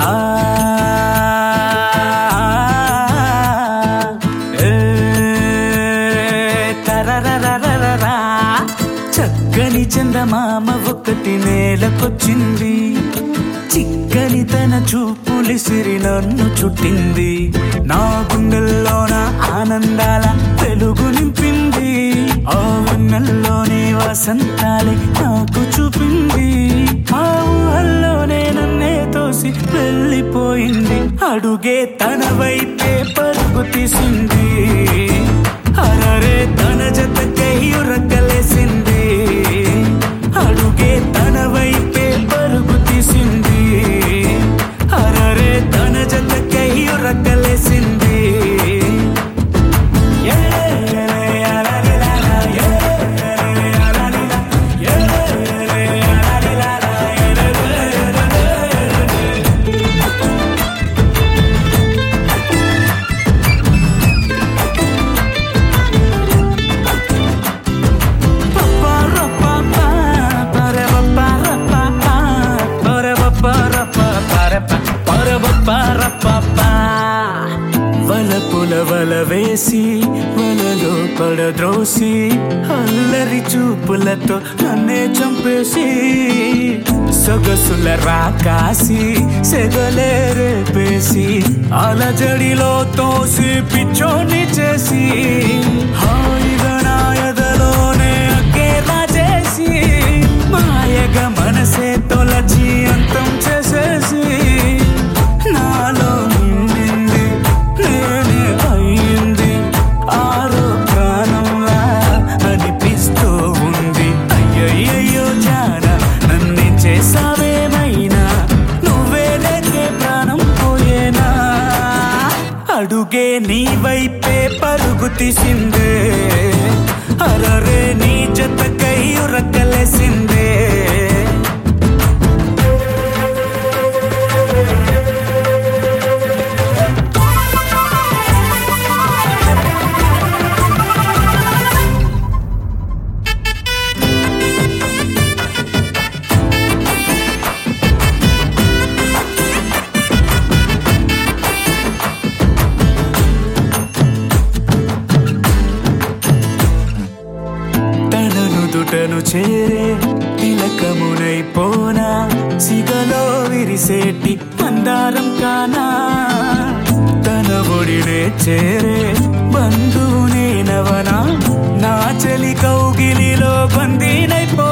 ఆ ఏ, తరరరరరరా. చక్కని చందమామ ఒకటి నేలకొచ్చింది చిక్కని తన చూపులిసిరి నన్ను చుట్టింది నా గుండెల్లోన ఆనందాల వెలుగు నింపింది ఆ వెన్నెల్లోనే వసంతాలే నాకు చూపింది ఆ ఊహల్లోనే నన్నే తోసి వెళ్ళిపోయింది అడుగే తన వైపే పరుగు తీసింది అరరే తన జతకై ఉరకలేసింది అడుగే తన వైపే పరుగు తీసింది అరరే తన జతకై ఉరకలేసింది ఏ, అలలిలాలా, ఏ, అలలిలా, ఏ, అలలిలాలా, వలపుల వల వేసి వలలో పడద్రోసి అల్లరి చూపులతో నన్నే చంపేసి సొగసుల రాకాసి సెగలే రేపేసి అలజడిలో తోసి పిచ్చోని చేసి హాయిగా నా ఎదలోనే అక్కేలా చేసి మాయగా మనసే తొలచి అంతం చేసేసి నాలో నిండింది నేనే అయింది ఆరో ప్రాణంలా అనిపిస్తూ ఉంది అయ్యయ్యో జాన నన్ను చేసావేమైనా నువ్వే లేకే ప్రాణం పోయేనా అడుగే నీ వైపే పరుగు తీసిందే అరరే నీ జతకై ఉరకలేసిందే తనను దుటను చేరే తిలకమునైపోనా సిగలో విరిసేటి మందారం కానా తన ఒడినే చేరే బంధువునే నవనా నా చెలి కౌగిలిలో బందీనైపో